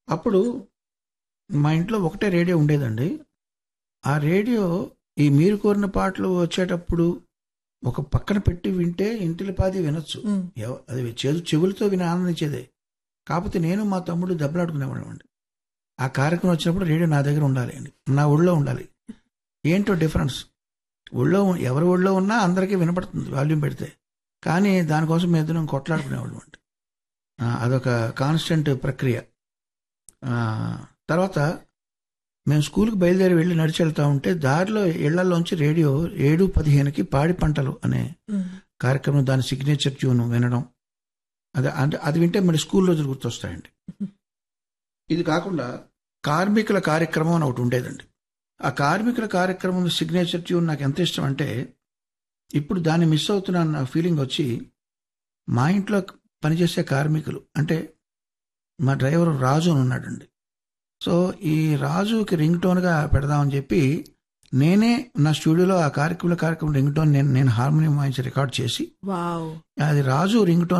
అప్పుడు మా ఇంట్లో ఒకటే రేడియో ఉండేదండి ఆ రేడియో ఈ మీరు కోరిన పాటలు వచ్చేటప్పుడు ఒక పక్కన పెట్టి వింటే ఇంటిలి పాది వినొచ్చు ఉమ్, ఎవ- అది చెవు చెవులతో విని ఆనందించేదే కాకపోతే నేను మా తమ్ముడు దెబ్బలాడుకునేవాళ్ళం అండి ఆ కార్యక్రమం వచ్చినప్పుడు రేడియో నా దగ్గర ఉండాలి అండి నా ఒళ్ళో ఉండాలి ఏంటో డిఫరెన్స్ ఒళ్ళో ఉ- ఎవరి ఒళ్ళో ఉన్నా అందరికీ వినపడుతుంది వాల్యూమ్ పెడితే కానీ దానికోసం మేము ఇద్దరం కొట్లాడుకునేవాళ్ళం అండి ఆ, అదొక కాన్స్టెంట్ ప్రక్రియ ఆ, తర్వాత మేము స్కూల్కి బయలుదేరి వెళ్ళి నడిచి వెళ్తా ఉంటే దారిలో ఇళ్లలోంచి రేడియో ఏడు పదిహేనుకి పాడి పంటలు అనే ఉమ్, కార్యక్రమం దాని సిగ్నేచర్ ట్యూన్ వినడం అది అంటే అది వింటే మరి స్కూల్ రోజులు గుర్తొస్తాయండి ఇది కాకుండా కార్మికుల కార్యక్రమం అని ఒకటి ఉండేదండి ఆ కార్మికుల కార్యక్రమం సిగ్నేచర్ ట్యూన్ నాకు ఎంత ఇష్టం అంటే ఇప్పుడు దాన్ని మిస్ అవుతున్న ఫీలింగ్ వచ్చి మా ఇంట్లో పనిచేసే కార్మికులు అంటే మా డ్రైవర్ రాజు అని ఉన్నాడండి సో ఈ రాజుకి రింగ్ టోన్గా పెడదామని చెప్పి నేనే నా స్టూడియోలో ఆ కార్యక్రమం కార్యక్రమం రింగ్ టోన్ నేను నేను హార్మోనియం వాయించి రికార్డ్ చేసి వావ్ అది రాజు రింగ్ టోన్